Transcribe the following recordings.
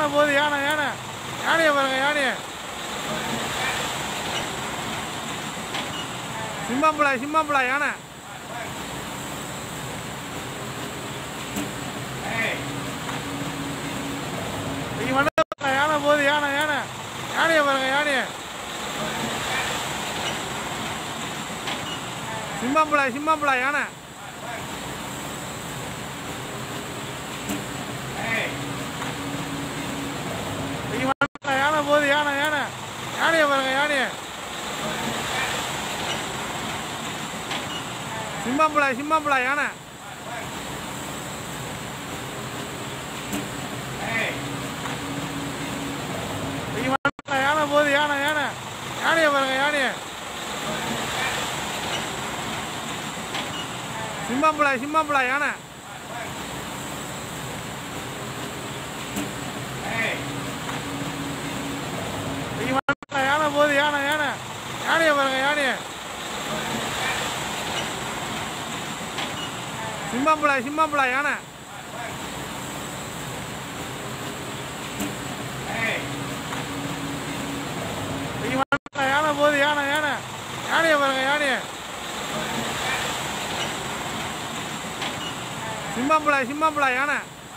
போகுது யானை யானை யானையை பாருங்க யானையை சிம்மம்புலா சிம்மம்புலா யானை இங்க வந்து பாருங்க, யானை போகுது யானை யானை யானையை பாருங்க யானையை சிம்மம்புலா சிம்மம்புலா யானை இங்க வந்து பாருங்க, யானை போகுது யானை யானை யானையை பாருங்க யானையை சிம்மம்புலா சிம்மம்புலா யானை இங்க வந்து பாருங்க, யானை போகுது யானை யானை யானையை பாருங்க யானையை சிம்மம்புலா சிம்மம்புலா யானை இங்க வந்து பாருங்க, யானை போகுது யானை யானை யானையை பாருங்க யானையை சிம்மம்புலா சிம்மம்புலா யானை இங்க வந்து பாருங்க, யானை போகுது யானை யானை யானையை பாருங்க யானையை சிம்மம்புலா சிம்மம்புலா யானை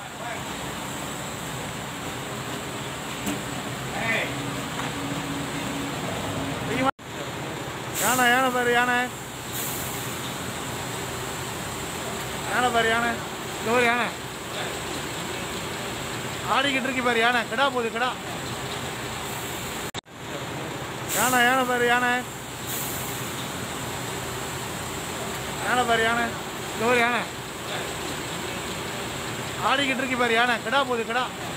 இங்க வந்து- யானை யானை பாரு யானை யானை பாரு யானை இந்த ஒரு யானை ஆடிக்கிட்டு இருக்கு பாரு யானை கிடா போகுது கிடா யானை யானை பாரு யானை யானை பாரு யானை இந்த ஒரு யானை ஆடிக்கிட்டு இருக்கு பாரு யானை கிடா போகுது கிடா